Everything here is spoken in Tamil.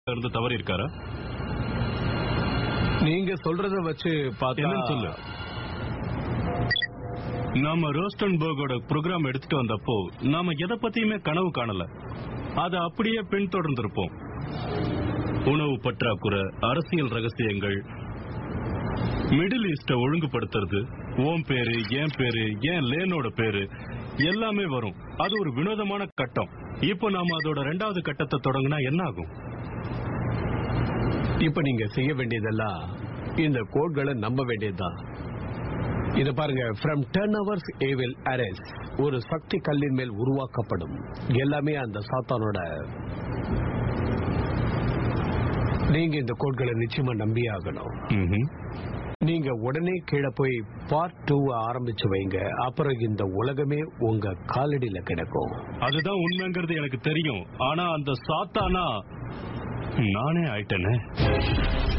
இருந்து தவறி இருக்காரா நீங்க சொல்றத வச்சு பார்த்தா என்னன்னு சொல்லு நாம ரோஸ்டன்பர்கோட ப்ரோக்ராம் எடுத்துட்டு வந்தப்போ நாம எதை பத்தியுமே கனவு காணல அதை அப்படியே பின்தொடர்ந்திருப்போம் உணவு பற்றாக்குறை அரசியல் ரகசியங்கள் மிடில் ஈஸ்ட ஒழுங்குபடுத்துறது ஓம் பேரு என் பேரு ஏன் லேனோட பேரு எல்லாமே வரும் அது ஒரு வினோதமான கட்டம் இப்போ நாம அதோட ரெண்டாவது கட்டத்தை தொடங்கினா என்ன ஆகும் இப்ப நீங்க செய்ய வேண்டியதெல்லாம் இந்த கோட்களை நம்ப வேண்டியதுதான் இத பாருங்க from ten hours evil arrays ஒரு சக்தி கல்லின் மேல் உருவாக்கப்படும் எல்லாமே அந்த சாத்தானோட நீங்க இந்த கோட்களை நிச்சயமா நம்பியே ஆகணும் ம்ஹும். நீங்க உடனே கீழே போய் பார்ட் டூ ஆரம்பிச்சு வைங்க அப்புறம் இந்த உலகமே உங்க காலடியில கிடக்கும் அதுதான் உண்மைங்கிறது எனக்கு தெரியும் ஆனா அந்த சாத்தானா நானே ஆயிட்டேனே